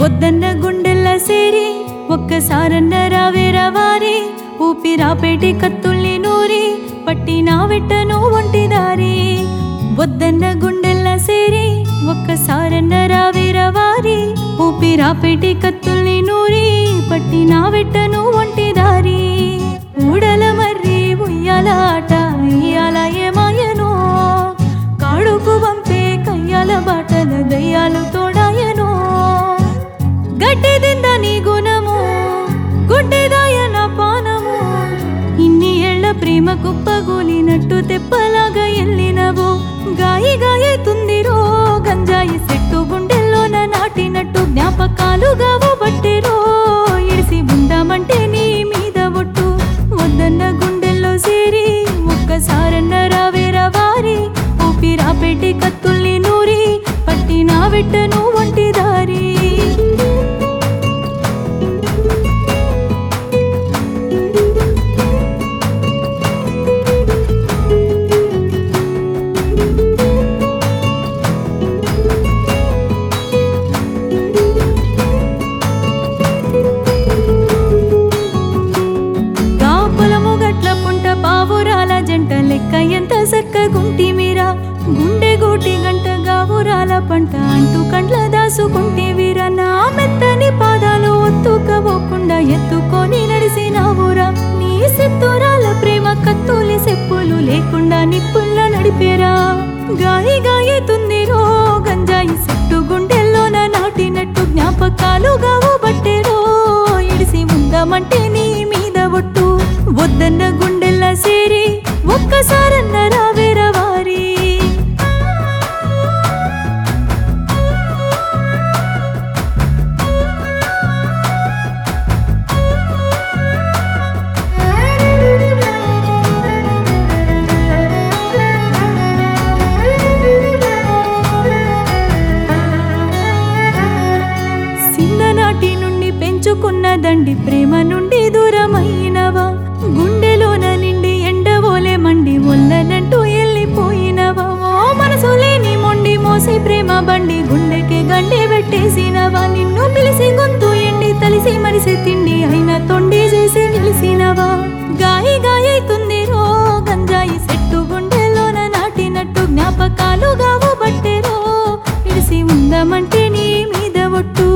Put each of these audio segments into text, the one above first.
వద్దన్న గుండెల్ల సేరి ఒక్కసారన్న రావేరా వారి ఊపిరాపేటి కత్తుల్ని నూరి పట్టినా వెట్టను ఒంటి దారి వద్దన్న గుండెల్ల సేరి ఒక్కసారన్న రావేరా వారి ఊపిరాపేటి కత్తుల్ని నూరి పట్టినా వెట్టను ఒంటి దారి ఊడల మర్రి ఉయ్యాల ఆట ఇయ్యాల ఏమాయనో కాడుకు పంపే కయ్యాల బాటల దయ్యాలు తోడాయనో గడ్డిదింద నీ గుణము గుడ్డిదాయన పానము ఇన్ని ఏళ్ల ప్రేమ కుప్పగూలినట్టు తెప్పలాగా ఎల్లినవు గాయి గాయతుందిరో గంజాయి చెట్టు గుండెల్లోన నాటినట్టు జ్ఞాపకాలుగా బట్టెరో ఇడిసి ఉందామంటే నీ మీద ఒట్టు వద్దన్న గుండెల్లో సేరి ఒక్కసారన్న రావేరా వారి ఊపిరాపెట్టి కత్తుల్ని నూరి పట్టినా వెట్టను ఒంటి దారి కాపులము గట్ల పుంట పావురాల జంట లెక్క ఎంత సక్కగుంటి మీరా గుండె గూటి గంట గావురాల పంట అంటూ కండ్ల దాసుకుంటేవిరా నా మెత్తని పాదాలు ఒత్తుకపోకుండా ఎత్తుకొని నడిసినావురా నీ సిత్తురాల ప్రేమ కత్తులి సెప్పులు లేకుండా నిప్పుల్ల నడిపేరా గాయి గాయతుందిరో గంజాయి చెట్టు గుండెల్లోన నాటినట్టు జ్ఞాపకాలుగా బట్టెరో ఇడిసి ఉందామంటే నీ మీద ఒట్టు వద్దన్న గుండెల్లా సేరి ఒక్కసారన్న రావేరా వారి చిన్ననాటి నుండి పెంచుకున్న దండి ప్రేమ నుండి దూరమైనవా గుండెలోన నిండి ఎండవోలే మండి ఒల్లనంటూ వెళ్ళిపోయినవా ఓ మనసు లేని మొండి మోసి ప్రేమ బండి గుండెకి గండి పెట్టేసినవా నిన్ను పిలిసి గొంతు ఎండి తలిసి మరిసి తిండి అయినా తొండి చేసి గెలిసినవా గాయి గాయైతుంది రో గంజాయి చెట్టు గుండెలోన నాటినట్టు జ్ఞాపకాలుగా బట్టెరో ఇడిసి ఉందామంటే నీ మీద ఒట్టు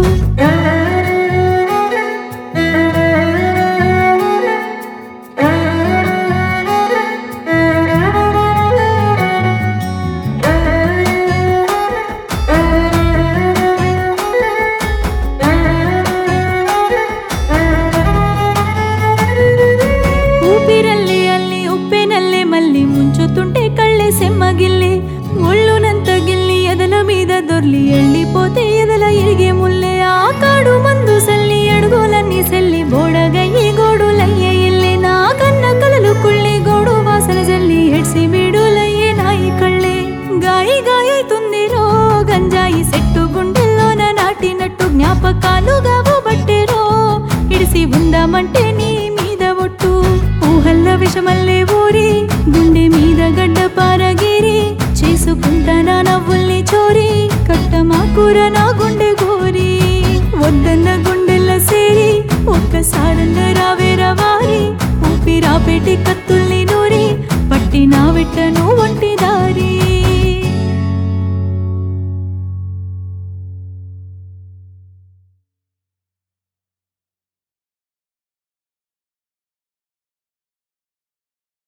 ఊపిరల్లి అల్లి ఉప్పెనల్లే మళ్ళీ ముంచుతుంటే కళ్ళే సెమ్మగిల్లి ఒళ్ళునంత గిల్లి ఎదల మీద దొర్లి ఎళ్ళిపోతే ఎదల ఇరిగే ముల్లే ఆ కాడు మందు సల్లి అడుగులన్నీ సెల్లి బోడగయ్యి గోడులయ్యే ఇల్లే నా కన్న కలలు కుళ్ళి గోడు వాసన జల్లి ఎడ్సి బీడులయ్యే నాయి కళ్ళే గాయి గాయతుంది రో గంజాయి సెట్టు గుండెల్లోన నాటినట్టు జ్ఞాపకాలుగా బట్టెరో ఇడిసి ఉందామంటే నీ మీద ఒట్టు ఊహల్ల విషమల్లే ఊరి గుండె మీద గడ్డ పారగిరి చేసుకుంటా నా నవ్వుల్ని చోరి కట్టమా కూర నా గుండె గోరి వద్దన్న గుండెల్ల సేరి ఒక్కసారన్న రావే